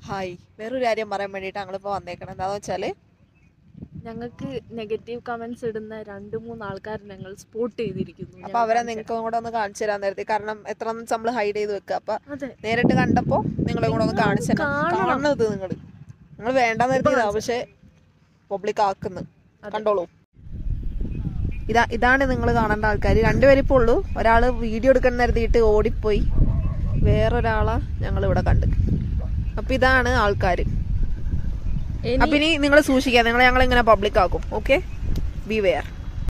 Hi വേറൊരു കാര്യം പറയാൻ വേണ്ടിയിട്ട് ഞങ്ങളിപ്പോൾ വന്നേക്കണം എന്താണെന്ന് വെച്ചാൽ ഞങ്ങൾക്ക് നെഗറ്റീവ് കമന്റ്സ് ഇടുന്ന രണ്ട് മൂന്ന് ആൾക്കാർ ഞങ്ങൾ സ്പോട്ട് ചെയ്തിരിക്കുന്നു അപ്പോൾ അവരെ നിങ്ങൾക്കും കൂടെ ഒന്ന് കാണിച്ചു തരാൻ നേരത്തെ കാരണം എത്ര നമ്മൾ ഹൈഡ് ചെയ്ത് വെക്കുക അപ്പം അതെ നേരിട്ട് കണ്ടപ്പോൾ നിങ്ങളെ കൂടെ ഒന്ന് കാണിച്ചു തരാം കാണണം. കാണുന്നത് നിങ്ങൾ നിങ്ങൾ വേണ്ടെന്ന് കരുതിയതാ പക്ഷെ പബ്ലിക് ആക്കുന്നു കണ്ടോളൂ ഇതാ ഇതാണ് നിങ്ങൾ കാണേണ്ട ആൾക്കാർ രണ്ടുപേരിപ്പോ ഉള്ളൂ ഒരാള് വീഡിയോ എടുക്കണം കരുതിയിട്ട് ഓടിപ്പോയി വേറൊരാളെ ഞങ്ങൾ ഇവിടെ കണ്ട് അപ്പൊ ഇതാണ് ആൾക്കാര് ഇനി അപ്പൊ ഇനി നിങ്ങൾ സൂക്ഷിക്കുക നിങ്ങൾ ഞങ്ങൾ ഇങ്ങനെ പബ്ലിക് ആക്കും ഓക്കെ ബി വെയർ